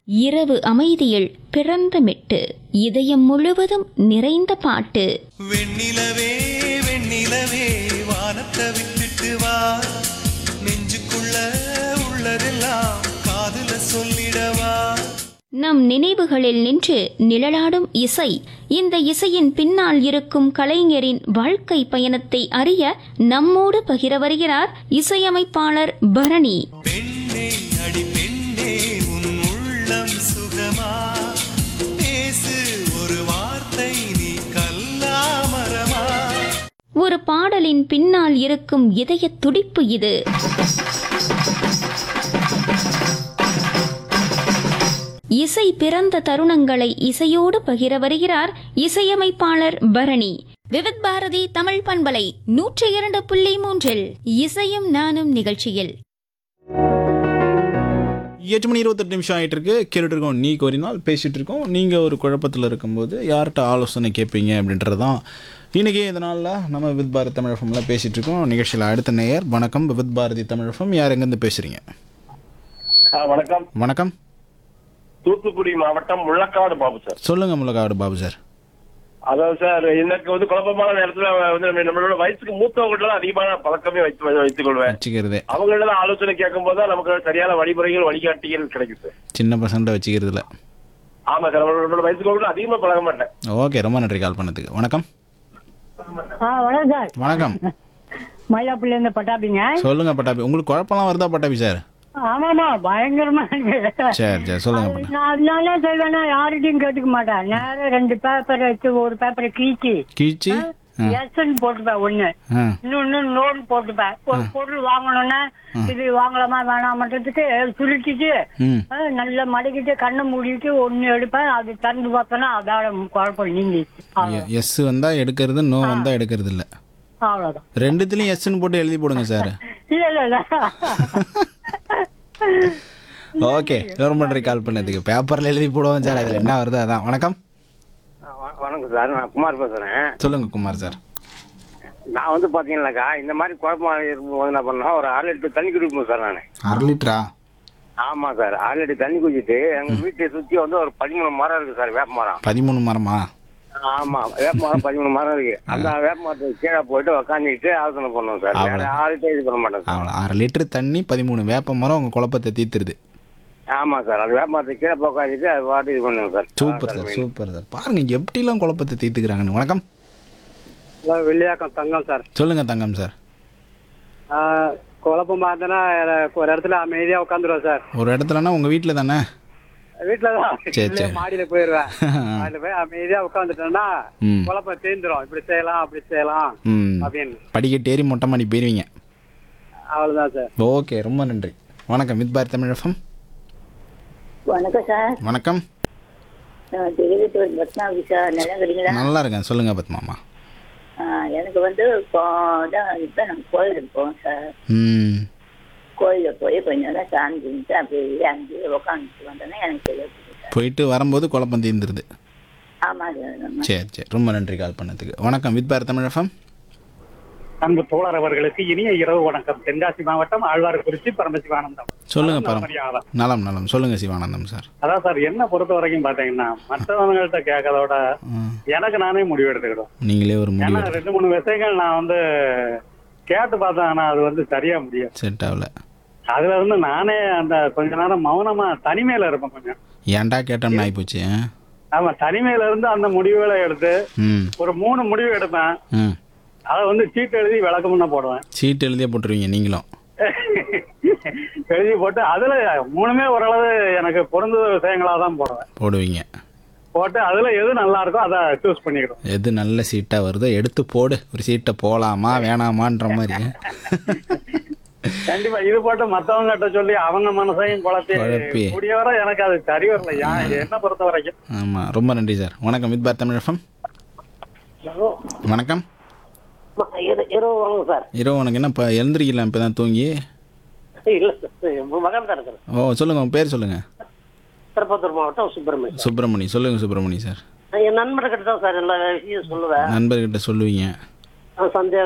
இரவு அமைதியில் பிறந்த மெட்டு இதயம் முழுவதும் நிறைந்த பாட்டு வெண்ணிலவே வெண்ணிலவே வானத்தை விட்டுட்டு வா நெஞ்சுக்குள்ள உள்ளதெல்லாம் காதுல சொல்லிடவா நம் நினைவுகளில் நின்று நிழலாடும் இசை இந்த இசையின் பின்னால் இருக்கும் கலைஞரின் வாழ்க்கை பயணத்தை அறிய நம்மோடு பகிர வருகிறார் இசையமைப்பாளர் பரணி பெண்ணே அடி பெண்ணே உன் உள்ளம் சுகமா பேசு ஒரு வார்த்தை நீ கல்லாமரமா ஒரு பாடலின் பின்னால் இருக்கும் இதய துடிப்பு இது இசை பிறந்த தருணங்களை இசையோடு பகிர வருகிறார் இசையமைப்பாளர் பரணி விவித் பாரதி தமிழ் பண்பலை நூற்றி இரண்டு புள்ளி மூன்றில் இசையும் நானும் நிகழ்ச்சியில் எட்டு மணி இருபத்தெட்டு நிமிஷம் ஆகிட்டு இருக்கு கேட்டுட்டு இருக்கோம் நீ கோரினால் பேசிகிட்டு இருக்கோம் நீங்கள் ஒரு குழப்பத்தில் இருக்கும்போது யார்கிட்ட ஆலோசனை கேட்பீங்க அப்படின்றது தான் இன்றைக்கி இதனால் நம்ம வித் பாரதி தமிழகம்லாம் பேசிகிட்டு இருக்கோம் நிகழ்ச்சியில் அடுத்த நேயர் வணக்கம் வித் பாரதி தமிழகம் யார் எங்கேருந்து பேசுகிறீங்க ஆ, வணக்கம் வணக்கம் தூத்துக்குடி மாவட்டம் முள்ளக்காடு பாபு சார் சொல்லுங்கள் முலகாடு பாபு சார் அதாவது சார் எனக்கு வந்து குழப்பமான நேரத்துல வந்து நம்ம- நம்மளோட வயசுக்கு மூத்தவங்கள்ட்ட தான் அதிகமான பழக்கமே வைத்து வைத்துக் கொள்வேன் வச்சுக்கிறதே அவங்கள்ட்ட தான் ஆலோசனை கேட்கும் போது தான் நமக்கு சரியான வழிமுறைகள் வழிகாட்டிகள் கிடைக்கும் சார் சின்ன பசண்ட வச்சுக்கிறதுல ஆமா சார் நம்மளோட வயசுக்கு கூட அதிகமா பழக மாட்டேன் ஓகே ரொம்ப நன்றி கால் பண்ணதுக்கு வணக்கம் ஆ வணக்கம் சார் வணக்கம் மயிலாப்பூர்ல இருந்து பட்டாபிங்க சொல்லுங்கள் பட்டாபி உங்களுக்கு குழப்பம்லாம் வருதா பட்டாபி சார் ஆமாமா பயங்கரமா இருக்கு சரி சரி சொல்லுங்கள் பட்டா நான் அதனால செய்வேன்னா யார்கிட்டயும் கேட்டுக்க மாட்டேன் நேரம் ரெண்டு பேப்பர் வச்சு ஒரு பேப்பரை கீச்சி கீழ்ச்சி ஆ எஸ்ன்னு போட்டுப்பேன் ஒண்ணு ஆ இன்னொன்னு நோன் போட்டுப்பேன் ஒரு பொருள் வாங்கணும்னா இது வாங்கலாமா வேணாமன்றதுக்கு சுருட்டிட்டு ம் ஆ, நல்லா மடக்கிட்டு கண்ணை மூடிட்டு ஒண்ணு எடுப்பேன் அது திறந்து பார்த்தோன்னா அதோட குழப்பம் நீங்க எஸ் வந்தால் எடுக்கிறது நோ வந்தால் எடுக்கிறது இல்லை அவ்வளவுதான் ரெண்டுத்துலையும் எஸ்ன்னு போட்டு எழுதி போடுங்க சார் இல்ல இல்ல இல்ல ஓகே ரொம்ப நன்றி கால் பண்ணதுக்கு பேப்பரில் எழுதி போடுவோம் சார் அதில் என்ன வருது அதான் வணக்கம் வணக்கம் சார் நான் குமார் பேசுறேன் சொல்லுங்க குமார் சார் நான் வந்து பாத்தீங்கன்னாக்கா இந்த மாதிரி குழப்பமா இருக்கும்போது என்ன பண்ணா ஒரு அரை லிட்டர் தண்ணி குடிப்போம் சார் நான் அரை லிட்டரா ஆமா சார் அரை லிட்டர் தண்ணி குடிச்சிட்டு எங்க வீட்டை சுத்தி வந்து ஒரு பதிமூணு மரம் இருக்கு சார் வேப்ப மரம் பதிமூணு மரமா ஆமா வேப்ப மரம் பதிமூணு மரம் இருக்கு அந்த வேப்ப மரத்துக்கு கீழே போயிட்டு உக்காந்துக்கிட்டு ஆலோசனை பண்ணுவோம் சார் வேற அவ்வளவு. யார்கிட்ட இது பண்ண மாட்டேன் சார் அவ்வளோ அரை லிட்டர் தண்ணி பதிமூணு வேப்ப மரம் உங்கள் குழப்பத்தை தீர்த்துருது ஆமா சார் அது வேப்ப மரத்துக்கு கீழே போய் உட்காந்துட்டு அது பாட்டு இது பண்ணுவோம் sir super sir super sir பாருங்க எப்படிலாம் குழப்பத்தை தீர்த்துக்கிறாங்கன்னு வணக்கம் வெள்ளியாக்கம் தங்கம் சார் சொல்லுங்க தங்கம் சார் ஆஹ் குழப்பமா இருந்தேன்னா ஒரு இடத்துல அமைதியா உட்காந்துருவேன் சார் ஒரு இடத்துலனா உங்கள் வீட்டில் தானே வீட்டுல தான் சரி, இல்லையா, சரி. மாடியில போயிருவேன் மாடியில போய் அமைதியா உட்காந்துட்டேன்னா ம் குழப்பம் தீர்ந்துரும் இப்படி செய்யலாம் அப்படி செய்யலாம் ம் அப்படின்னு படிக்கட்டு ஏறி மொட்டை மாடி போயிருவீங்க அவ்வளவுதான் சார் ஓகே ரொம்ப நன்றி வணக்கம் வித் பாரத் தமிழகம் வணக்கம் சார் வணக்கம் நான் திருவித்தூர் பத்மாவதி சார் நல்லா இருக்கிறீங்களா நல்லா இருக்கேன் சொல்லுங்க பத்மாமா ஆ, எனக்கு வந்து இப்போ தான் இப்போ நம்ம கோயிலுக்கு போவோம் சார் ம் கோயிலில் போய் கொஞ்ச நேரம் சாமி கும்பிட்டு அப்படியே அங்கேயே உட்காந்துட்டு வந்தோன்னே எனக்கு தெரியாது சார் போயிட்டு வரும்போது குழப்பம் தீர்ந்துருது ஆமாம் சார் நம்ம சரி சரி ரொம்ப நன்றி கால் பண்ணதுக்கு வணக்கம் வித் பாரத் தமிழகம் அன்பு தோழர் அவர்களுக்கு இனிய இரவு வணக்கம் தென்காசி மாவட்டம் ஆழ்வார்குறிச்சி பரமசிவானந்தம் சொல்லுங்க பரம் மரியாதை. நலம் நலம் சொல்லுங்க சிவானந்தம் சார் அதான் சார் என்ன பொறுத்த வரைக்கும் பாத்தீங்கன்னா மற்றவங்கள்ட்ட கேட்கறதோட ம், எனக்கு நானே முடிவு எடுத்துக்கிடும் நீங்களே ஒரு ஏன்னா முடிவு ரெண்டு மூணு விஷயங்கள் நான் வந்து கேட்டு பார்த்தேன் ஆனா அது வந்து சரியா முடியும் செட் ஆகல அதுல இருந்து நானே அந்த கொஞ்ச நேரம் மௌனமா தனிமையில இருப்பேன் கொஞ்சம் ஏன்டா கேட்டோம்னு ஆயிப்போச்சு ஆ? ஆமா தனிமையில இருந்து அந்த முடிவுகளை எடுத்து ம் ஒரு மூணு முடிவு எடுப்பேன் ம் அதை வந்து சீட் எழுதி விளக்கம்னு போடுவேன் சீட் எழுதியே போட்டுருவீங்க நீங்களும் எழுதி போட்டு அதுல மூணுமே ஓரளவு எனக்கு பொருந்த விஷயங்களா தான் போடுவேன் போடுவீங்க போட்டு அதுல எது நல்லா இருக்கோ அதை சூஸ் பண்ணிக்கிடும் எது நல்ல சீட்டாக வருதோ எடுத்து போடு ஒரு சீட்டை போகலாமா வேணாமான்ற மாதிரி கண்டிப்பா இது போட்டு மத்தவங்க கிட்ட சொல்லி அவங்க மனசையும் குழப்பி குழப்பி. முடியவரை எனக்கு அது சரி வரல ஏன் என்ன பொறுத்த வரைக்கும் ஆமாம் ரொம்ப நன்றி சார் வணக்கம் வித் பாரத் தமிழகம் வணக்கம் இரவு வாங்க சார் இரவு உனக்கு என்ன இப்போ எழுந்திரிக்கலாம் இப்போ தான் தூங்கி இல்லை சார் மகன் தான் இருக்கிறேன் ஓ சொல்லுங்கள் உங்கள் பேர் சொல்லுங்கள் திருப்பத்தூர் மாவட்டம் சுப்பிரமணியம் சுப்பிரமணி சொல்லுங்கள் சுப்பிரமணி சார் என் நண்பர்கிட்ட தான் சார் எல்லா விஷயம் சொல்லுவேன் நண்பர்கிட்ட சொல்லுவீங்க சந்தேகம்